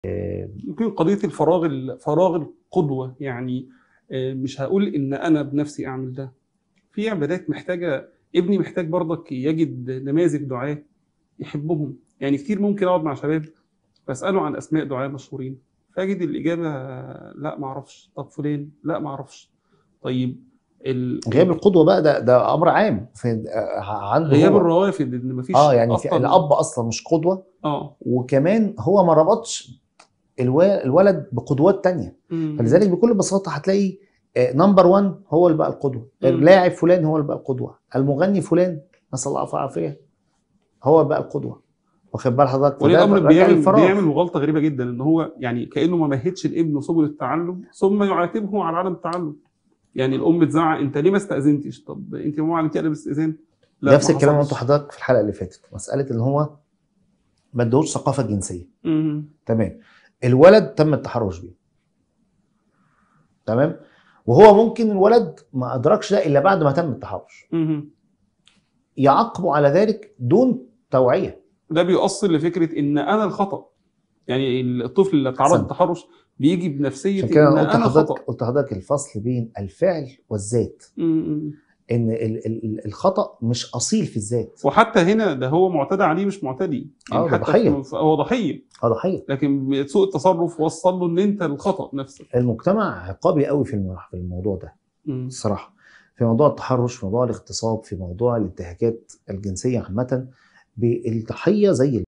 يمكن قضيه الفراغ فراغ القدوه يعني آه، مش هقول ان انا بنفسي اعمل ده في عبادات محتاجه ابني محتاج برضك يجد نماذج دعاه يحبهم يعني كتير ممكن اقعد مع شباب بساله عن اسماء دعاه مشهورين فاجد الاجابه لا ما اعرفش طب فلان لا ما اعرفش طيب ال... غياب القدوه بقى ده ده امر عام في عنده غياب هو. الروافد ان مفيش اه يعني في أصلاً- الاب اصلا مش قدوه اه وكمان هو ما ربطش الوا- الولد بقدوات تانية مم. فلذلك بكل بساطه هتلاقي نمبر 1 هو اللي بقى القدوه مم. اللاعب فلان هو اللي بقى القدوه المغني فلان نسال الله العافيه والعافيه هو اللي بقى القدوه واخد بال حضرتك ولي فده الامر راجع بيعمل للفراغ. بيعمل غلطه غريبه جدا ان هو يعني كانه ما مهدش الابن سبل التعلم ثم يعاتبه على عدم التعلم يعني الام تزعق انت ليه ما استاذنتش طب انت يا ماما علمتي انا باستئذان لا نفس ما الكلام اللي حصلش. قلته حضرتك في الحلقه اللي فاتت مساله ان هو ما ادوش ثقافه جنسيه مم. تمام الولد تم التحرش بيه تمام وهو ممكن الولد ما ادركش ده الا بعد ما تم التحرش مم. يعاقبه على ذلك دون توعيه ده بيؤصل لفكره ان انا الخطا يعني الطفل اللي اتعرض أحسنت. للتحرش بيجي بنفسيه عشان كده ان انا قلت انا لحضرتك خطا قلت لحضرتك الفصل بين الفعل والذات مم. ان ال- ال- ال- الخطا مش اصيل في الذات وحتى هنا ده هو معتدى عليه مش معتدي آه، ده حتى ضحية. في- هو ضحيه اه ضحيه لكن سوء التصرف وصل له ان انت الخطا نفسك المجتمع عقابي قوي في الم- في الموضوع ده مم. الصراحه في موضوع التحرش في موضوع الاغتصاب في موضوع الانتهاكات الجنسيه عامه بالضحيه زي